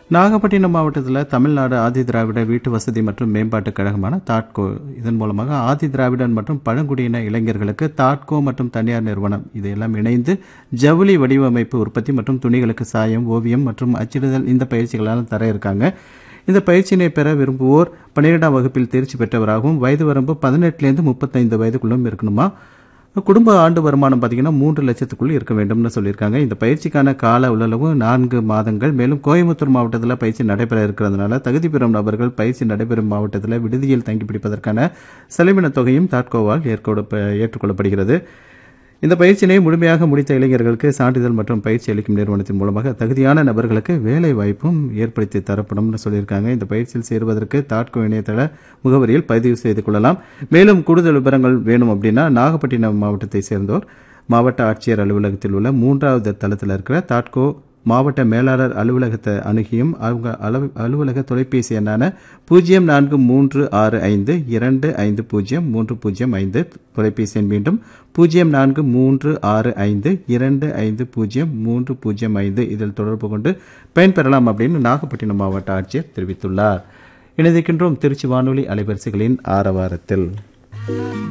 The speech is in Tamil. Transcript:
நாகப்பட்டினம் மாவட்டத்தில் தமிழ்நாடு ஆதி திராவிட வீட்டு வசதி மற்றும் மேம்பாட்டுக் கழகமான தாட்கோ இதன் மூலமாக ஆதி திராவிடன் மற்றும் பழங்குடியின இளைஞர்களுக்கு தாட்கோ மற்றும் தனியார் நிறுவனம் இதையெல்லாம் இணைந்து ஜவுளி வடிவமைப்பு உற்பத்தி மற்றும் துணிகளுக்கு சாயம் ஓவியம் மற்றும் அச்சிடுதல் இந்த பயிற்சிகளெல்லாம் தர இருக்காங்க இந்த பயிற்சியினை பெற விரும்புவோர் பன்னிரெண்டாம் வகுப்பில் தேர்ச்சி பெற்றவராகவும் வயது வரம்பு பதினெட்டுலேருந்து முப்பத்தைந்து வயதுக்குள்ளும் இருக்கணுமா குடும்ப ஆண்டு வருமானம் பார்த்தீங்கன்னா மூன்று லட்சத்துக்குள் இருக்க வேண்டும்னு சொல்லியிருக்காங்க இந்த பயிற்சிக்கான கால உள்ளளவு நான்கு மாதங்கள் மேலும் கோயம்புத்தூர் மாவட்டத்தில் பயிற்சி நடைபெற இருக்கிறதுனால தகுதி பெறும் நபர்கள் பயிற்சி நடைபெறும் மாவட்டத்தில் விடுதியில் தங்கி பிடிப்பதற்கான செலவின தொகையும் தாட்கோவால் ஏற்கொள்ள ஏற்றுக்கொள்ளப்படுகிறது இந்த பயிற்சியினை முழுமையாக முடித்த இளைஞர்களுக்கு சான்றிதழ் மற்றும் பயிற்சி அளிக்கும் நிறுவனத்தின் மூலமாக தகுதியான நபர்களுக்கு வேலை வாய்ப்பும் ஏற்படுத்தி தரப்படும்னு சொல்லியிருக்காங்க இந்த பயிற்சியில் சேருவதற்கு தாட்கோ இணையதள முகவரியில் பதிவு செய்து கொள்ளலாம் மேலும் கூடுதல் விவரங்கள் வேணும் அப்படின்னா நாகப்பட்டினம் மாவட்டத்தை சேர்ந்தோர் மாவட்ட ஆட்சியர் அலுவலகத்தில் உள்ள மூன்றாவது தளத்தில் இருக்கிற தாட்கோ மாவட்ட மேலாளர் அலுவலகத்தை அணுகியும் அவங்க அளவு அலுவலக தொலைபேசி எண்ணான பூஜ்ஜியம் நான்கு மூன்று ஆறு ஐந்து இரண்டு ஐந்து பூஜ்ஜியம் மூன்று பூஜ்ஜியம் ஐந்து தொலைபேசி எண் மீண்டும் பூஜ்ஜியம் நான்கு மூன்று ஆறு ஐந்து இரண்டு ஐந்து பூஜ்ஜியம் மூன்று பூஜ்ஜியம் ஐந்து இதில் தொடர்பு கொண்டு பயன்பெறலாம் அப்படின்னு நாகப்பட்டினம் மாவட்ட ஆட்சியர் தெரிவித்துள்ளார் இணைந்திருக்கின்றோம் திருச்சி வானொலி அலைவரிசைகளின் ஆரவாரத்தில்